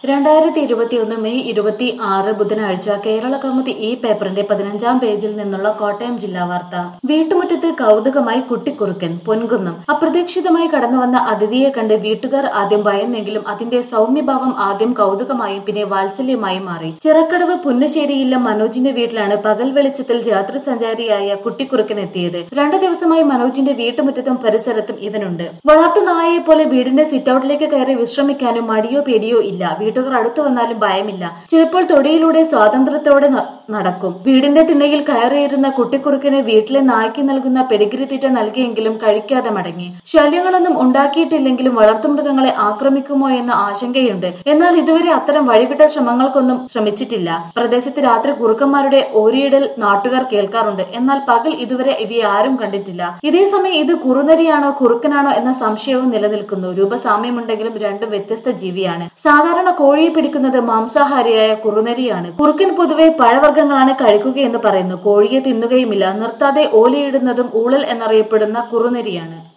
രണ്ടായിരത്തി ഇരുപത്തിയൊന്ന് മെയ് ഇരുപത്തി ആറ് ബുധനാഴ്ച കേരള കൗമുദി ഈ പേപ്പറിന്റെ പതിനഞ്ചാം പേജിൽ നിന്നുള്ള കോട്ടയം ജില്ലാ വാർത്ത വീട്ടുമുറ്റത്ത് കൗതുകമായി കുട്ടിക്കുറുക്കൻ പൊൻകുന്നം അപ്രതീക്ഷിതമായി കടന്നുവന്ന അതിഥിയെ കണ്ട് വീട്ടുകാർ ആദ്യം ഭയന്നെങ്കിലും അതിന്റെ സൗമ്യഭാവം ആദ്യം കൗതുകമായും പിന്നെ വാത്സല്യമായും മാറി ചിറക്കടവ് പുന്നശ്ശേരിയിലെ മനോജിന്റെ വീട്ടിലാണ് പകൽ വെളിച്ചത്തിൽ രാത്രി സഞ്ചാരിയായ കുട്ടിക്കുറുക്കൻ എത്തിയത് രണ്ടു ദിവസമായി മനോജിന്റെ വീട്ടുമുറ്റത്തും പരിസരത്തും ഇവനുണ്ട് വളർത്തു നായയെ പോലെ വീടിന്റെ സിറ്റൌട്ടിലേക്ക് കയറി വിശ്രമിക്കാനും മടിയോ പേടിയോ ഇല്ല വീട്ടുകാർ അടുത്തു വന്നാലും ഭയമില്ല ചിലപ്പോൾ തൊടിയിലൂടെ സ്വാതന്ത്ര്യത്തോടെ ന- നടക്കും വീടിന്റെ തിണ്ണയിൽ കയറിയിരുന്ന കുട്ടിക്കുറുക്കിന് വീട്ടിലെ നായ്ക്ക് നൽകുന്ന പെഡിഗ്രി തീറ്റ നൽകിയെങ്കിലും കഴിക്കാതെ മടങ്ങി ശല്യങ്ങളൊന്നും ഉണ്ടാക്കിയിട്ടില്ലെങ്കിലും വളർത്തുമൃഗങ്ങളെ ആക്രമിക്കുമോ എന്ന ആശങ്കയുണ്ട് എന്നാൽ ഇതുവരെ അത്തരം വഴിവിട്ട ശ്രമങ്ങൾക്കൊന്നും ശ്രമിച്ചിട്ടില്ല പ്രദേശത്ത് രാത്രി കുറുക്കന്മാരുടെ ഓരിയിടൽ നാട്ടുകാർ കേൾക്കാറുണ്ട് എന്നാൽ പകൽ ഇതുവരെ ഇവയെ ആരും കണ്ടിട്ടില്ല ഇതേസമയം ഇത് കുറുനരിയാണോ കുറുക്കനാണോ എന്ന സംശയവും നിലനിൽക്കുന്നു രൂപസാമ്യമുണ്ടെങ്കിലും രണ്ടും വ്യത്യസ്ത ജീവിയാണ് സാധാരണ കോഴിയെ പിടിക്കുന്നത് മാംസാഹാരിയായ കുറുനരിയാണ് കുറുക്കൻ പൊതുവെ പഴവർഗ്ഗങ്ങളാണ് കഴിക്കുകയെന്ന് പറയുന്നു കോഴിയെ തിന്നുകയുമില്ല നിർത്താതെ ഓലയിടുന്നതും ഊളൽ എന്നറിയപ്പെടുന്ന കുറുനരിയാണ്